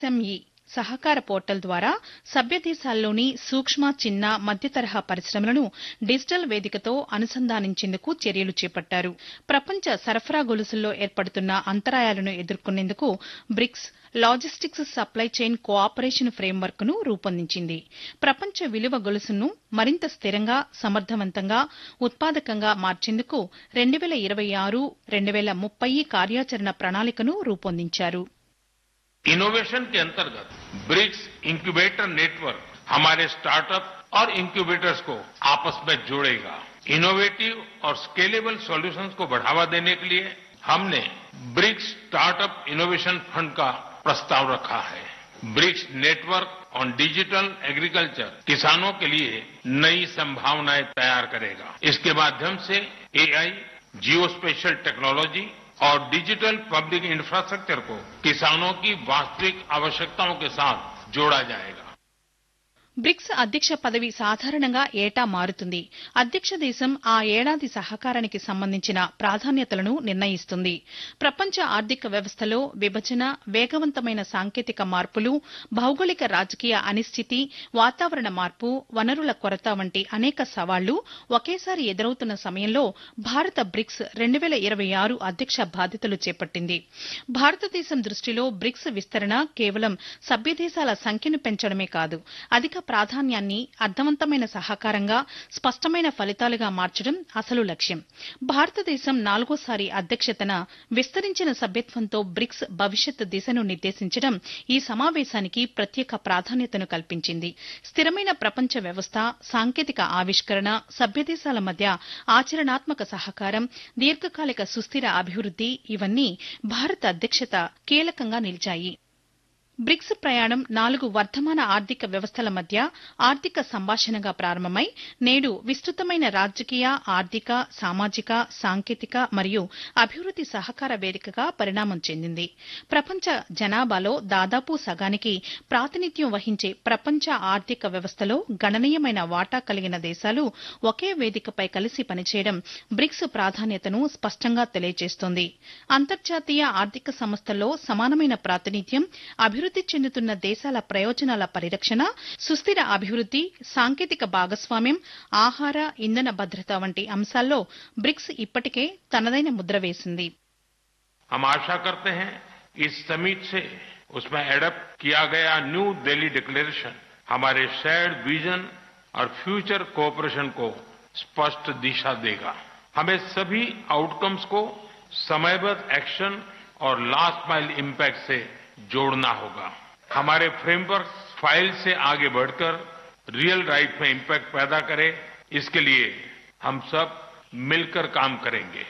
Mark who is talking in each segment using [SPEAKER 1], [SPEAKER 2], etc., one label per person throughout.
[SPEAKER 1] ME సహకార portal ద్వారా సభ్య దేశాల్లోని సూక్ష్మ చిన్న మధ్య తరహా పరిశ్రమలను డిజిటల్ వేదికతో అనుసంధానించేందుకు చర్యలు చేపట్టారు ప్రపంచ సరఫరా గొలుసుల్లో ఏర్పడుతున్న అంతరాయాలను ఎదుర్కొనేందుకు BRICS logistics supply chain cooperation framework ను రూపొందించింది ప్రపంచ విలువ గొలుసును మరింత స్థిరంగా సమర్థవంతంగా ఉత్పాదకంగా మార్చేందుకు రెండు వేల ఇరవై ఆరు రెండు వేల ముప్పై కార్యాచరణ ప్రణాళికను రూపొందించారు
[SPEAKER 2] इनोवेशन के अंतर्गत ब्रिक्स इंक्यूबेटर नेटवर्क हमारे स्टार्टअप और इंक्यूबेटर्स को आपस में जोड़ेगा इनोवेटिव और स्केलेबल सॉल्यूशंस को बढ़ावा देने के लिए हमने ब्रिक्स स्टार्टअप इनोवेशन फंड का प्रस्ताव रखा है BRICS network on digital agriculture किसानों के लिए नई संभावनाएं तैयार करेगा इसके माध्यम से एआई जियो स्पेशल टेक्नोलॉजी और डिजिटल पब्लिक इंफ्रास्ट्रक्चर को किसानों की वास्तविक आवश्यकताओं के साथ जोड़ा जाएगा
[SPEAKER 1] బ్రిక్స్ అధ్యక్ష పదవి సాధారణంగా ఏటా మారుతుంది అధ్యక్ష దేశం ఆ ఏడాది సహకారానికి సంబంధించిన ప్రాధాన్యతలను నిర్ణయిస్తుంది ప్రపంచ ఆర్థిక వ్యవస్థలో విభజన వేగవంతమైన సాంకేతిక మార్పులు భౌగోళిక రాజకీయ అనిశ్చితి వాతావరణ మార్పు వనరుల కొరత వంటి అనేక సవాళ్లు ఒకేసారి ఎదురవుతున్న సమయంలో భారత బ్రిక్స్ రెండు వేల ఇరవై ఆరు అధ్యక్ష బాధ్యతలు చేపట్టింది భారతదేశం దృష్టిలో బ్రిక్స్ విస్తరణ కేవలం సభ్యదేశాల సంఖ్యను పెంచడమే కాదు అధిక ప్రాధాన్యాన్ని అర్థవంతమైన సహకారంగా స్పష్టమైన ఫలితాలుగా మార్చడం అసలు లక్ష్యం భారతదేశం నాలుగోసారి అధ్యక్షతన విస్తరించిన సభ్యత్వంతో బ్రిక్స్ భవిష్యత్ దిశను నిర్దేశించడం ఈ సమావేశానికి ప్రత్యేక ప్రాధాన్యతను కల్పించింది స్థిరమైన ప్రపంచ వ్యవస్థ సాంకేతిక ఆవిష్కరణ సభ్యదేశాల మధ్య ఆచరణాత్మక సహకారం దీర్ఘకాలిక సుస్థిర అభివృద్ది ఇవన్నీ భారత అధ్యక్షత కీలకంగా నిలిచాయి బ్రిక్స్ ప్రయాణం నాలుగు వర్ధమాన ఆర్థిక వ్యవస్థల మధ్య ఆర్థిక సంభాషణగా ప్రారంభమై నేడు విస్తృతమైన రాజకీయ ఆర్థిక సామాజిక సాంకేతిక మరియు అభివృద్ది సహకార వేదికగా పరిణామం చెందింది ప్రపంచ జనాభాలో దాదాపు సగానికి ప్రాతినిధ్యం వహించే ప్రపంచ ఆర్థిక వ్యవస్థలో గణనీయమైన వాటా కలిగిన దేశాలు ఒకే వేదికపై కలిసి పనిచేయడం బ్రిక్స్ ప్రాధాన్యతను స్పష్టంగా తెలియజేస్తోంది అంతర్జాతీయ ఆర్థిక సంస్థల్లో సమానమైన ప్రాతినిధ్యం అభివృద్ది చెందుతున్న దేశాల ప్రయోజనాల పరిరక్షణ సుస్థిర అభివృద్ది సాంకేతిక భాగస్వామ్యం ఆహార ఇంధన భద్రత వంటి అంశాల్లో బ్రిక్స్ ఇప్పటికే తనదైన ముద్ర వేసింది
[SPEAKER 2] हम आशा करते हैं इस समिट से उसमें एडप्ट किया गया न्यू दिल्ली डिक्लेरेशन हमारे शेयर्ड विजन और फ्यूचर कोऑपरेशन को स्पष्ट दिशा देगा हमें सभी आउटकम्स को समयबद्ध एक्शन और लास्ट माइल इम्पैक्ट से जोड़ना होगा हमारे फ्रेमवर्क फाइल से आगे बढ़कर रियल राइट में इम्पैक्ट पैदा करे इसके लिए हम सब मिलकर काम करेंगे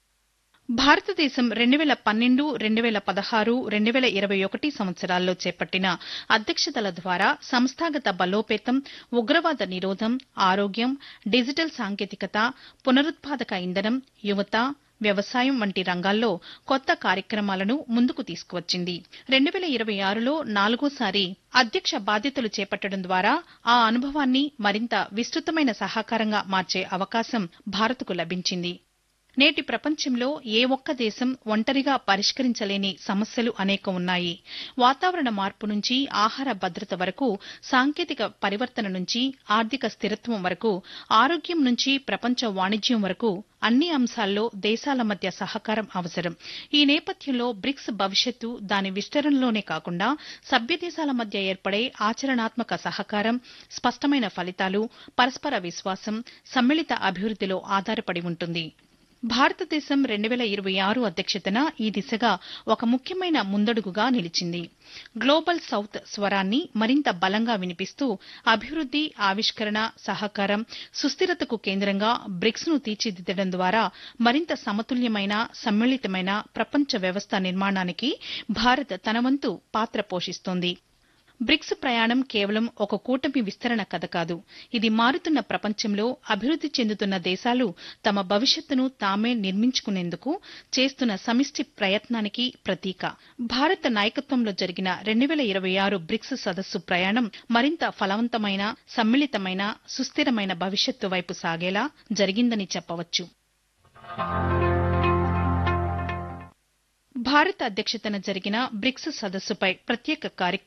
[SPEAKER 1] భారతదేశం రెండు వేల పన్నెండు రెండు వేల పదహారు రెండు వేల ఇరవై ఒకటి సంవత్సరాల్లో చేపట్టిన అధ్యక్షతల ద్వారా సంస్థాగత బలోపేతం ఉగ్రవాద నిరోధం ఆరోగ్యం డిజిటల్ సాంకేతికత పునరుత్పాదక ఇంధనం యువత వ్యవసాయం వంటి రంగాల్లో కొత్త కార్యక్రమాలను ముందుకు తీసుకువచ్చింది రెండు వేల ఇరవై ఆరులో నాలుగోసారి అధ్యక్ష బాధ్యతలు చేపట్టడం ద్వారా ఆ అనుభవాన్ని మరింత విస్తృతమైన సహకారంగా మార్చే అవకాశం భారత్కు లభించింది నేటి ప్రపంచంలో ఏ ఒక్క దేశం ఒంటరిగా పరిష్కరించలేని సమస్యలు అనేకం ఉన్నాయి వాతావరణ మార్పు నుంచి ఆహార భద్రత వరకు సాంకేతిక పరివర్తన నుంచి ఆర్థిక స్థిరత్వం వరకు ఆరోగ్యం నుంచి ప్రపంచ వాణిజ్యం వరకు అన్ని అంశాల్లో దేశాల మధ్య సహకారం అవసరం ఈ నేపథ్యంలో బ్రిక్స్ భవిష్యత్తు దాని విస్తరణలోనే కాకుండా సభ్య దేశాల మధ్య ఏర్పడే ఆచరణాత్మక సహకారం స్పష్టమైన ఫలితాలు పరస్పర విశ్వాసం సమ్మిళిత అభివృద్దిలో ఆధారపడి ఉంటుంది భారతదేశం రెండు వేల ఇరవై ఆరు అధ్యక్షతన ఈ దిశగా ఒక ముఖ్యమైన ముందడుగుగా నిలిచింది గ్లోబల్ సౌత్ స్వరాన్ని మరింత బలంగా వినిపిస్తూ అభివృద్ది ఆవిష్కరణ సహకారం సుస్థిరతకు కేంద్రంగా బ్రిక్స్ ను తీర్చిదిద్దడం ద్వారా మరింత సమతుల్యమైన సమ్మిళితమైన ప్రపంచ వ్యవస్థ నిర్మాణానికి భారత్ తన వంతు పాత్ర పోషిస్తోంది బ్రిక్స్ ప్రయాణం కేవలం ఒక కూటమి విస్తరణ కథ కాదు ఇది మారుతున్న ప్రపంచంలో అభివృద్ది చెందుతున్న దేశాలు తమ భవిష్యత్తును తామే నిర్మించుకునేందుకు చేస్తున్న సమిష్టి ప్రయత్నానికి ప్రతీక భారత నాయకత్వంలో జరిగిన రెండు వేల ఇరవై ఆరు బ్రిక్స్ సదస్సు ప్రయాణం మరింత ఫలవంతమైన సమ్మిళితమైన సుస్థిరమైన భవిష్యత్తు వైపు సాగేలా జరిగిందని చెప్పవచ్చు భారత అధ్యక్షతన జరిగిన బ్రిక్స్ సదస్సుపై ప్రత్యేక కార్యక్రమం